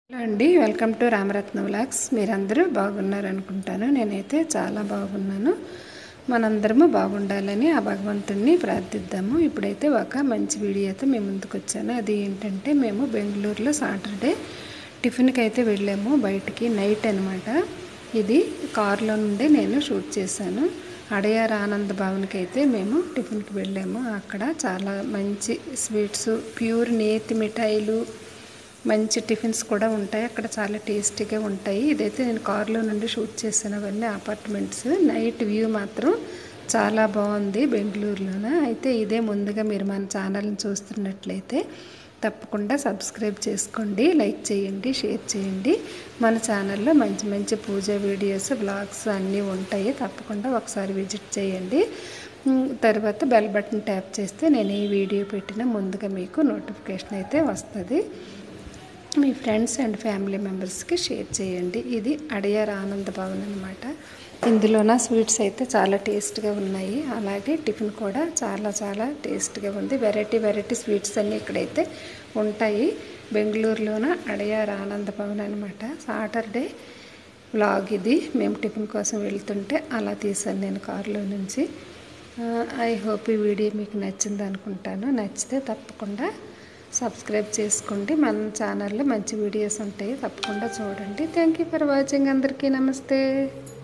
hello అండి welcome to Ramaratna vlogs మీరందరూ బాగున్నారు అనుకుంటాను నేనైతే చాలా బాగున్నాను మనందరము బాగుండాలని ఆ భగవంతుణ్ణి ప్రార్థిద్దాము ఇప్పుడైతే ఒక మంచి వీడియోతో మేము ముందుకు వచ్చాను అది ఏంటంటే మేము బెంగళూరులో సాటర్డే టిఫిన్కి అయితే వెళ్ళాము బయటికి నైట్ అనమాట ఇది కారులో నుండి నేను షూట్ చేశాను అడయార్ ఆనంద్ భవన్కి అయితే మేము టిఫిన్కి వెళ్ళాము అక్కడ చాలా మంచి స్వీట్స్ ప్యూర్ నేతి మిఠాయిలు మంచి టిఫిన్స్ కూడా ఉంటాయి అక్కడ చాలా టేస్టీగా ఉంటాయి ఇదైతే నేను కారులో నుండి షూట్ చేసిన అవన్నీ అపార్ట్మెంట్స్ నైట్ వ్యూ మాత్రం చాలా బాగుంది బెంగళూరులోన అయితే ఇదే ముందుగా మీరు మన ఛానల్ని చూస్తున్నట్లయితే తప్పకుండా సబ్స్క్రైబ్ చేసుకోండి లైక్ చేయండి షేర్ చేయండి మన ఛానల్లో మంచి మంచి పూజ వీడియోస్ బ్లాగ్స్ అన్నీ ఉంటాయి తప్పకుండా ఒకసారి విజిట్ చేయండి ఉమ్, తర్వాత బెల్ బటన్ ట్యాప్ చేస్తే నేను ఈ వీడియో పెట్టిన ముందుగా మీకు నోటిఫికేషన్ అయితే వస్తుంది మీ ఫ్రెండ్స్ అండ్ ఫ్యామిలీ మెంబర్స్కి షేర్ చేయండి ఇది అడియార్ ఆనంద భవన్ అనమాట ఇందులోన స్వీట్స్ అయితే చాలా టేస్ట్గా ఉన్నాయి అలాగే టిఫిన్ కూడా చాలా చాలా టేస్ట్గా ఉంది వెరైటీ వెరైటీ స్వీట్స్ అన్నీ ఇక్కడైతే ఉంటాయి బెంగళూరులోన అడియార్ ఆనంద భవన్ అనమాట సాటర్డే వ్లాగ్ ఇది మేము టిఫిన్ కోసం వెళ్తుంటే అలా తీసాను నేను కారులో నుంచి ఐ హోప్ ఈ వీడియో మీకు నచ్చింది అనుకుంటాను నచ్చితే తప్పకుండా సబ్స్క్రైబ్ చేసుకోండి మన ఛానల్లో మంచి వీడియోస్ ఉంటాయి తప్పకుండా చూడండి థ్యాంక్ యూ ఫర్ వాచింగ్ అందరికీ నమస్తే